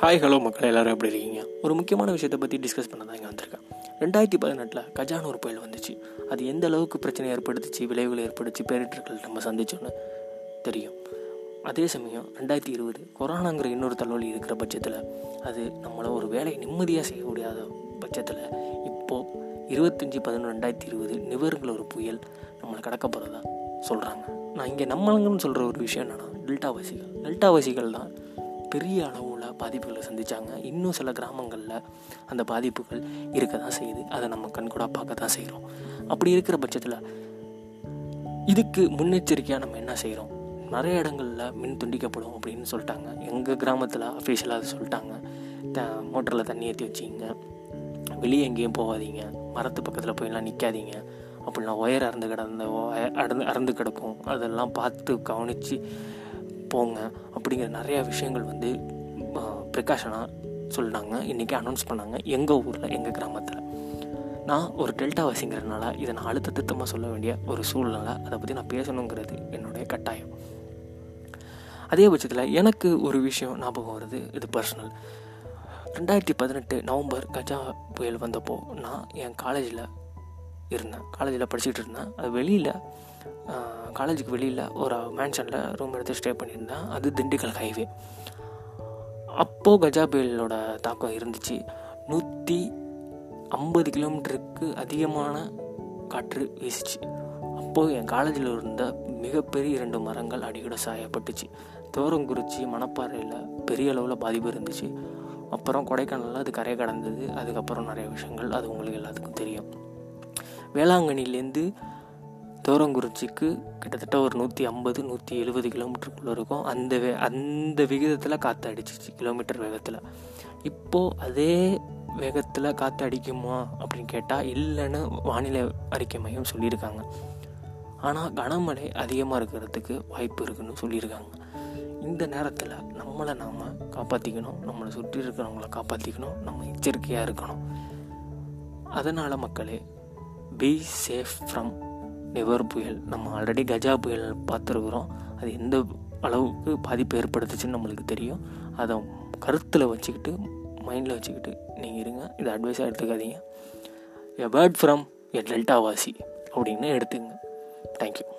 hi hello மக்கள் எல்லோரும் எப்படி இருக்கீங்க ஒரு முக்கியமான விஷயத்தை பற்றி டிஸ்கஸ் பண்ண தான் இங்கே வந்திருக்கேன் ரெண்டாயிரத்தி பதினெட்டில் கஜான ஒரு புயல் வந்துச்சு அது எந்த அளவுக்கு பிரச்சனை ஏற்படுத்துச்சு விளைவுகள் ஏற்படுத்தி பேரிட்டர்கள் நம்ம சந்திச்சோன்னு தெரியும் அதே சமயம் ரெண்டாயிரத்தி இருபது கொரோனாங்கிற இன்னொரு தலைவலி இருக்கிற பட்சத்தில் அது நம்மளை ஒரு வேலையை நிம்மதியாக செய்ய முடியாத பட்சத்தில் இப்போது இருபத்தஞ்சி பதினொன்று ரெண்டாயிரத்தி இருபது நிவருங்கிற ஒரு புயல் நம்மளை கடக்க போகிறதா சொல்கிறாங்க நான் இங்கே நம்மளுங்கன்னு சொல்கிற ஒரு விஷயம் என்னென்னா டெல்டாவாசிகள் டெல்டாவாசிகள் தான் பெரிய அளவில் பாதிப்புகளை சந்தித்தாங்க இன்னும் சில கிராமங்களில் அந்த பாதிப்புகள் இருக்க தான் செய்யுது அதை நம்ம கண்கூடாக பார்க்க தான் செய்கிறோம் அப்படி இருக்கிற பட்சத்தில் இதுக்கு முன்னெச்சரிக்கையாக நம்ம என்ன செய்கிறோம் நிறைய இடங்களில் மின் துண்டிக்கப்படும் அப்படின்னு சொல்லிட்டாங்க எங்கள் கிராமத்தில் அஃபீஷியலாக அதை சொல்லிட்டாங்க த மோட்டரில் தண்ணி ஏற்றி வச்சிங்க வெளியே எங்கேயும் போகாதீங்க மரத்து பக்கத்தில் போயெல்லாம் நிற்காதீங்க அப்படிலாம் ஒயர் அறந்து கிடந்த அறந்து அறந்து கிடக்கும் அதெல்லாம் பார்த்து கவனித்து போங்க அப்படிங்கிற நிறையா விஷயங்கள் வந்து ப்ரிகாஷனாக சொல்லினாங்க இன்றைக்கி அனௌன்ஸ் பண்ணாங்க எங்கள் ஊரில் எங்கள் கிராமத்தில் நான் ஒரு டெல்டா வாசிங்கிறதுனால இதை நான் அழுத்த திட்டமாக சொல்ல வேண்டிய ஒரு சூழ்நிலை அதை பற்றி நான் பேசணுங்கிறது என்னுடைய கட்டாயம் அதே பட்சத்தில் எனக்கு ஒரு விஷயம் ஞாபகம் வருது இது பர்சனல் ரெண்டாயிரத்தி பதினெட்டு நவம்பர் கஜா புயல் வந்தப்போ நான் என் காலேஜில் இருந்தேன் காலேஜில் படிச்சுட்டு இருந்தேன் அது வெளியில் காலேஜுக்கு வெளியில் ஒரு மேன்ஷனில் ரூம் எடுத்து ஸ்டே பண்ணியிருந்தேன் அது திண்டுக்கல் ஹைவே அப்போது கஜா புயலோட தாக்கம் இருந்துச்சு நூற்றி ஐம்பது கிலோமீட்டருக்கு அதிகமான காற்று வீசிச்சு அப்போது என் காலேஜில் இருந்த மிகப்பெரிய இரண்டு மரங்கள் அடியோட சாயப்பட்டுச்சு தோரங்குறிச்சி மணப்பாறையில் பெரிய அளவில் பாதிப்பு இருந்துச்சு அப்புறம் கொடைக்கானலில் அது கரை கடந்தது அதுக்கப்புறம் நிறைய விஷயங்கள் அது உங்களுக்கு எல்லாத்துக்கும் தெரியும் வேளாங்கண்ணிலேருந்து தோரங்குறிச்சிக்கு கிட்டத்தட்ட ஒரு நூற்றி ஐம்பது நூற்றி எழுபது கிலோமீட்டருக்குள்ளே இருக்கும் அந்த வே அந்த விகிதத்தில் காற்று அடிச்சிச்சு கிலோமீட்டர் வேகத்தில் இப்போது அதே வேகத்தில் காற்று அடிக்குமா அப்படின்னு கேட்டால் இல்லைன்னு வானிலை அறிக்கை மையம் சொல்லியிருக்காங்க ஆனால் கனமழை அதிகமாக இருக்கிறதுக்கு வாய்ப்பு இருக்குன்னு சொல்லியிருக்காங்க இந்த நேரத்தில் நம்மளை நாம் காப்பாற்றிக்கணும் நம்மளை சுற்றி இருக்கிறவங்கள காப்பாற்றிக்கணும் நம்ம எச்சரிக்கையாக இருக்கணும் அதனால் மக்களே பி சேஃப் ஃப்ரம் நிவர் புயல் நம்ம ஆல்ரெடி கஜா புயல் பார்த்துருக்குறோம் அது எந்த அளவுக்கு பாதிப்பு ஏற்படுத்துச்சுன்னு நம்மளுக்கு தெரியும் அதை கருத்தில் வச்சுக்கிட்டு மைண்டில் வச்சுக்கிட்டு நீங்கள் இருங்க இதை அட்வைஸாக எடுத்துக்காதீங்க a bird from a delta வாசி அப்படின்னு எடுத்துங்க தேங்க்யூ